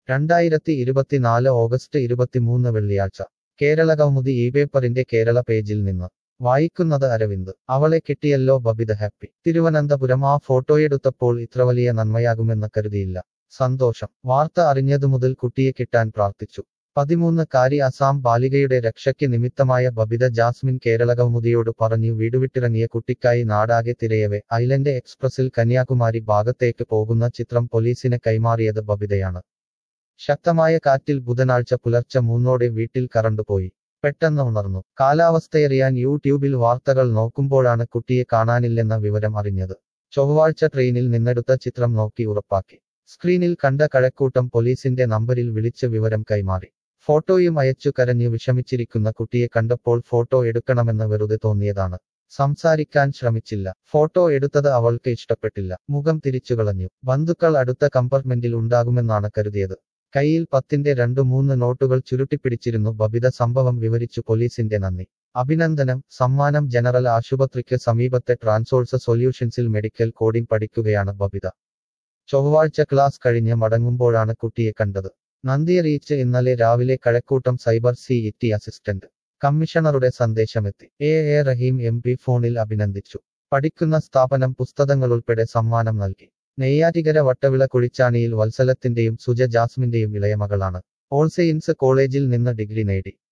രണ്ടായിരത്തി ഇരുപത്തിനാല് ഓഗസ്റ്റ് ഇരുപത്തിമൂന്ന് വെള്ളിയാഴ്ച കേരള കൗമുദി ഈ പേപ്പറിന്റെ കേരള പേജിൽ നിന്ന് വായിക്കുന്നത് അരവിന്ദ് അവളെ കിട്ടിയല്ലോ ബബിത ഹാപ്പി തിരുവനന്തപുരം ആ ഫോട്ടോയെടുത്തപ്പോൾ ഇത്ര വലിയ നന്മയാകുമെന്ന് കരുതിയില്ല സന്തോഷം വാർത്ത അറിഞ്ഞതുമുതൽ കുട്ടിയെ കിട്ടാൻ പ്രാർത്ഥിച്ചു പതിമൂന്ന് കാരി അസാം ബാലികയുടെ രക്ഷയ്ക്ക് നിമിത്തമായ ബബിത ജാസ്മിൻ കേരള കൗമുദിയോട് പറഞ്ഞു വീടുവിട്ടിറങ്ങിയ കുട്ടിക്കായി നാടാകെ തിരയവെ ഐലൻഡ് എക്സ്പ്രസിൽ കന്യാകുമാരി ഭാഗത്തേക്ക് പോകുന്ന ചിത്രം പോലീസിന് കൈമാറിയത് ബബിതയാണ് ശക്തമായ കാറ്റിൽ ബുധനാഴ്ച പുലർച്ചെ മൂന്നോടെ വീട്ടിൽ കറണ്ട് പോയി പെട്ടെന്ന് ഉണർന്നു കാലാവസ്ഥയറിയാൻ യൂട്യൂബിൽ വാർത്തകൾ നോക്കുമ്പോഴാണ് കുട്ടിയെ കാണാനില്ലെന്ന വിവരം അറിഞ്ഞത് ചൊവ്വാഴ്ച ട്രെയിനിൽ നിന്നെടുത്ത ചിത്രം നോക്കി ഉറപ്പാക്കി സ്ക്രീനിൽ കണ്ട കഴക്കൂട്ടം പോലീസിന്റെ നമ്പരിൽ വിളിച്ച് വിവരം കൈമാറി ഫോട്ടോയും അയച്ചു കരഞ്ഞു വിഷമിച്ചിരിക്കുന്ന കുട്ടിയെ കണ്ടപ്പോൾ ഫോട്ടോ എടുക്കണമെന്ന് വെറുതെ തോന്നിയതാണ് സംസാരിക്കാൻ ശ്രമിച്ചില്ല ഫോട്ടോ എടുത്തത് അവൾക്ക് ഇഷ്ടപ്പെട്ടില്ല മുഖം തിരിച്ചുകളഞ്ഞു ബന്ധുക്കൾ അടുത്ത കമ്പാർട്ട്മെന്റിൽ ഉണ്ടാകുമെന്നാണ് കരുതിയത് കയ്യിൽ പത്തിന്റെ രണ്ടു മൂന്ന് നോട്ടുകൾ ചുരുട്ടിപ്പിടിച്ചിരുന്നു ബബിത സംഭവം വിവരിച്ചു പോലീസിന്റെ നന്ദി അഭിനന്ദനം സമ്മാനം ജനറൽ ആശുപത്രിക്ക് സമീപത്തെ ട്രാൻസോൾസ് സൊല്യൂഷൻസിൽ മെഡിക്കൽ കോഡിംഗ് പഠിക്കുകയാണ് ബബിത ചൊവ്വാഴ്ച ക്ലാസ് കഴിഞ്ഞ് മടങ്ങുമ്പോഴാണ് കുട്ടിയെ കണ്ടത് നന്ദിയറിയിച്ച് ഇന്നലെ രാവിലെ Kazhakoottam cyber city assistant കമ്മീഷണറുടെ സന്ദേശമെത്തി A A Rahim M P ഫോണിൽ അഭിനന്ദിച്ചു പഠിക്കുന്ന സ്ഥാപനം പുസ്തകങ്ങളുൾപ്പെടെ സമ്മാനം നൽകി നെയ്യാറ്റികര വട്ടവിള കുഴിച്ചാണിയിൽ വത്സലത്തിന്റെയും സുജ ജാസ്മിന്റെയും ഇളയമകളാണ് ഓൾ സെയിൻസ് കോളേജിൽ നിന്ന് ഡിഗ്രി നേടി